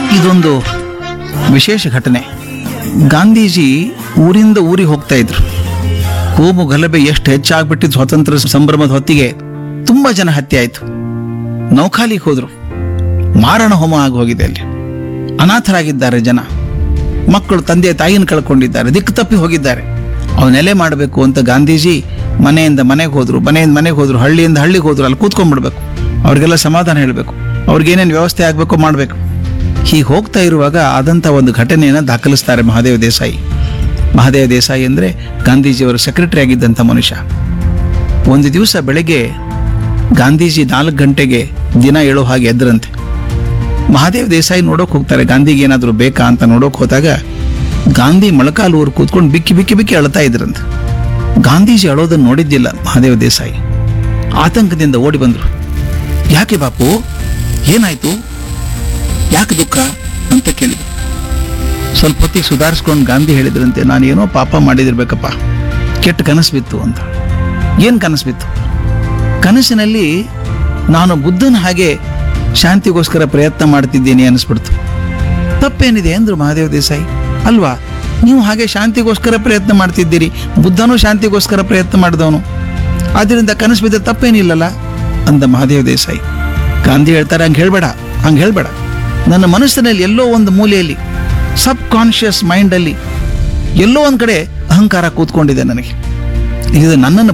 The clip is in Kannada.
ಇದೊಂದು ವಿಶೇಷ ಘಟನೆ ಗಾಂಧೀಜಿ ಊರಿಂದ ಊರಿಗೆ ಹೋಗ್ತಾ ಇದ್ರು ಕೋಮು ಗಲಭೆ ಎಷ್ಟು ಹೆಚ್ಚಾಗ್ಬಿಟ್ಟಿದ್ದು ಸ್ವಾತಂತ್ರ್ಯ ಸಂಭ್ರಮದ ಹೊತ್ತಿಗೆ ತುಂಬಾ ಜನ ಹತ್ಯೆ ಆಯ್ತು ನೌಖಾಲಿಗೆ ಹೋದ್ರು ಮಾರಣ ಹೋಮ ಆಗಿ ಹೋಗಿದೆ ಅಲ್ಲಿ ಅನಾಥರಾಗಿದ್ದಾರೆ ಜನ ಮಕ್ಕಳು ತಂದೆ ತಾಯಿನ ಕಳ್ಕೊಂಡಿದ್ದಾರೆ ದಿಕ್ಕು ತಪ್ಪಿ ಹೋಗಿದ್ದಾರೆ ಅವನ್ನೆಲೆ ಮಾಡಬೇಕು ಅಂತ ಗಾಂಧೀಜಿ ಮನೆಯಿಂದ ಮನೆಗೆ ಹೋದ್ರು ಮನೆಯಿಂದ ಮನೆಗೆ ಹೋದ್ರು ಹಳ್ಳಿಯಿಂದ ಹಳ್ಳಿಗೆ ಹೋದ್ರು ಅಲ್ಲಿ ಕೂತ್ಕೊಂಡ್ಬಿಡ್ಬೇಕು ಅವ್ರಿಗೆಲ್ಲ ಸಮಾಧಾನ ಹೇಳಬೇಕು ಅವ್ರಿಗೇನೇನು ವ್ಯವಸ್ಥೆ ಆಗಬೇಕು ಮಾಡಬೇಕು ಹೀಗೆ ಹೋಗ್ತಾ ಇರುವಾಗ ಆದಂಥ ಒಂದು ಘಟನೆಯನ್ನು ದಾಖಲಿಸ್ತಾರೆ ಮಹಾದೇವ ದೇಸಾಯಿ ಮಹಾದೇವ ದೇಸಾಯಿ ಅಂದರೆ ಗಾಂಧೀಜಿಯವರ ಸೆಕ್ರೆಟರಿ ಆಗಿದ್ದಂಥ ಮನುಷ್ಯ ಒಂದು ದಿವಸ ಬೆಳಗ್ಗೆ ಗಾಂಧೀಜಿ ನಾಲ್ಕು ಗಂಟೆಗೆ ದಿನ ಏಳೋ ಹಾಗೆ ಎದ್ರಂತೆ ಮಹಾದೇವ್ ದೇಸಾಯಿ ನೋಡೋಕೆ ಹೋಗ್ತಾರೆ ಗಾಂಧಿಗೆ ಏನಾದರೂ ಬೇಕಾ ಅಂತ ನೋಡೋಕೆ ಹೋದಾಗ ಗಾಂಧಿ ಮೊಳಕಾಲು ಊರು ಕೂತ್ಕೊಂಡು ಬಿಕ್ಕಿ ಬಿಕ್ಕಿ ಬಿಕ್ಕಿ ಅಳ್ತಾ ಇದ್ರಂತೆ ಗಾಂಧೀಜಿ ಅಳೋದನ್ನು ನೋಡಿದ್ದಿಲ್ಲ ಮಹಾದೇವ್ ದೇಸಾಯಿ ಆತಂಕದಿಂದ ಓಡಿ ಬಂದರು ಯಾಕೆ ಬಾಪು ಏನಾಯ್ತು ಯಾಕೆ ದುಃಖ ಅಂತ ಕೇಳಿದ್ರು ಸ್ವಲ್ಪ ಹೊತ್ತಿಗೆ ಸುಧಾರಿಸ್ಕೊಂಡು ಗಾಂಧಿ ಹೇಳಿದ್ರಂತೆ ನಾನೇನೋ ಪಾಪ ಮಾಡಿದಿರ್ಬೇಕಪ್ಪ ಕೆಟ್ಟ ಕನಸು ಬಿತ್ತು ಅಂತ ಏನು ಕನಸು ಬಿತ್ತು ಕನಸಿನಲ್ಲಿ ನಾನು ಬುದ್ಧನ ಹಾಗೆ ಶಾಂತಿಗೋಸ್ಕರ ಪ್ರಯತ್ನ ಮಾಡ್ತಿದ್ದೀನಿ ಅನಿಸ್ಬಿಡ್ತು ತಪ್ಪೇನಿದೆ ಅಂದ್ರು ಮಹಾದೇವ ದೇಸಾಯಿ ಅಲ್ವಾ ನೀವು ಹಾಗೆ ಶಾಂತಿಗೋಸ್ಕರ ಪ್ರಯತ್ನ ಮಾಡ್ತಿದ್ದೀರಿ ಬುದ್ಧನೂ ಶಾಂತಿಗೋಸ್ಕರ ಪ್ರಯತ್ನ ಮಾಡಿದವನು ಆದ್ದರಿಂದ ಕನಸು ಬಿದ್ದ ತಪ್ಪೇನಿಲ್ಲಲ್ಲ ಅಂದ ಮಹಾದೇವ ದೇಸಾಯಿ ಗಾಂಧಿ ಹೇಳ್ತಾರೆ ಹಂಗೆ ಹೇಳ್ಬೇಡ ಹಂಗೆ ಹೇಳ್ಬೇಡ ನನ್ನ ಮನಸ್ಸಿನಲ್ಲಿ ಎಲ್ಲೋ ಒಂದು ಮೂಲೆಯಲ್ಲಿ ಸಬ್ ಕಾನ್ಷಿಯಸ್ ಮೈಂಡಲ್ಲಿ ಎಲ್ಲೋ ಒಂದು ಕಡೆ ಅಹಂಕಾರ ಕೂತ್ಕೊಂಡಿದೆ ನನಗೆ ಇದು ನನ್ನನ್ನು